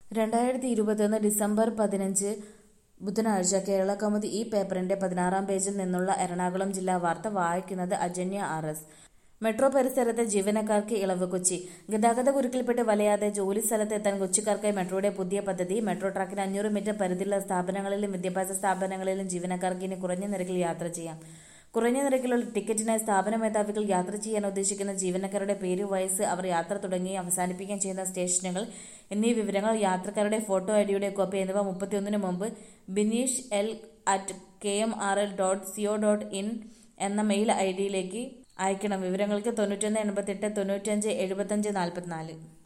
രണ്ടായിരത്തി ഇരുപത്തിയൊന്ന് ഡിസംബർ പതിനഞ്ച് ബുധനാഴ്ച കേരള കൗമുദി ഈ പേപ്പറിന്റെ പതിനാറാം പേജിൽ നിന്നുള്ള എറണാകുളം ജില്ലാ വാർത്ത വായിക്കുന്നത് അജന്യ ആർ എസ് മെട്രോ പരിസരത്തെ ജീവനക്കാർക്ക് ഇളവ് കൊച്ചി ഗതാഗത കുരുക്കിൽപ്പെട്ട് വലയാതെ ജോലി സ്ഥലത്ത് എത്താൻ കൊച്ചിക്കാർക്കായി മെട്രോയുടെ പുതിയ പദ്ധതി മെട്രോ ട്രാക്കിന് അഞ്ഞൂറ് മീറ്റർ പരിധിയുള്ള സ്ഥാപനങ്ങളിലും വിദ്യാഭ്യാസ സ്ഥാപനങ്ങളിലും ജീവനക്കാർക്ക് ഇനി കുറഞ്ഞ നിരക്കിൽ യാത്ര ചെയ്യാം കുറഞ്ഞ നിരക്കിലുള്ള ടിക്കറ്റിനായി സ്ഥാപന മേധാവികൾ യാത്ര ചെയ്യാൻ ഉദ്ദേശിക്കുന്ന ജീവനക്കാരുടെ പേര് വയസ്സ് അവർ യാത്ര തുടങ്ങുകയും അവസാനിപ്പിക്കുകയും ചെയ്യുന്ന സ്റ്റേഷനുകൾ എന്നീ വിവരങ്ങൾ യാത്രക്കാരുടെ ഫോട്ടോ ഐഡിയുടെ കോപ്പി എന്നിവ മുപ്പത്തിയൊന്നിന് മുമ്പ് Bineesh L at K M R L dot C O dot in എന്ന മെയിൽ ഐ ഡിയിലേക്ക് അയക്കണം വിവരങ്ങൾക്ക് തൊണ്ണൂറ്റൊന്ന് എൺപത്തെട്ട് തൊണ്ണൂറ്റഞ്ച് എഴുപത്തഞ്ച് നാൽപ്പത്തിനാല്